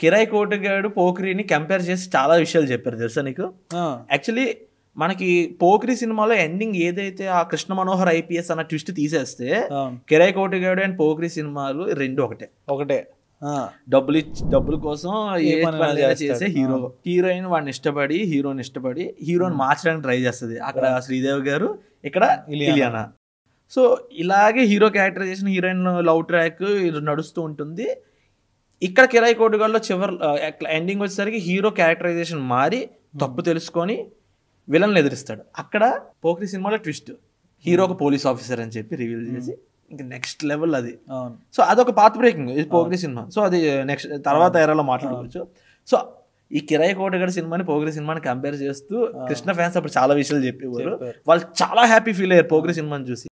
కిరాయి కోటగాడు పోకిరిని కంపేర్ చేసి చాలా విషయాలు చెప్పారు తెలుసా నీకు ఆ, యాక్చువల్లీ మనకి పోకిరి సినిమాలో ఎండింగ్ ఏదైతే ఆ కృష్ణ మనోహర్ ఐపీఎస్ అన్న ట్విస్ట్ తీసేస్తే అవును కిరాయి కోటగాడు అండ్ పోకిరి సినిమాలు రెండు ఒకటే ఒకటే ఆ, డబ్బులు ఇచ్చి డబ్బుల కోసం ఏ పనైనా పనైనా చేస్తాడు. చేసే హీరో హీరోయిన్ వాడిని ఇష్టపడి హీరోని ఇష్టపడి హీరోని మార్చడానికి ట్రై చేస్తుంది అక్కడ శ్రీదేవి గారు ఇక్కడ ఇలియానా. ఇలియానా సో ఇలాగే hero characterization heroine love track నడుస్తూ ఉంటుంది ఇక్కడ కిరాయి కోటుగాల్లో చివరి ఎండింగ్ వచ్చేసరికి హీరో క్యారెక్టరైజేషన్ మారి తప్పు తెలుసుకొని విలన్ ఎదిరిస్తాడు అక్కడ పోక్రి సినిమాలో ట్విస్ట్ హీరో ఒక పోలీస్ ఆఫీసర్ అని చెప్పి రివీల్ చేసి ఇంకా నెక్స్ట్ లెవెల్ అది అవును సో అదొక పాత్ బ్రేకింగ్ ఇది పోగిరి సినిమా సో అది నెక్స్ట్ తర్వాత ఎరాలో మాట్లాడుకోవచ్చు సో ఈ కిరాయి కోటగడ సినిమాని పోగిరి సినిమాని కంపేర్ చేస్తూ కృష్ణ ఫ్యాన్స్ అప్పుడు చాలా విషయాలు చెప్పేవారు చెప్పారు. వాళ్ళు చాలా హ్యాపీ ఫీల్ అయ్యారు పోగిరి సినిమాని చూసి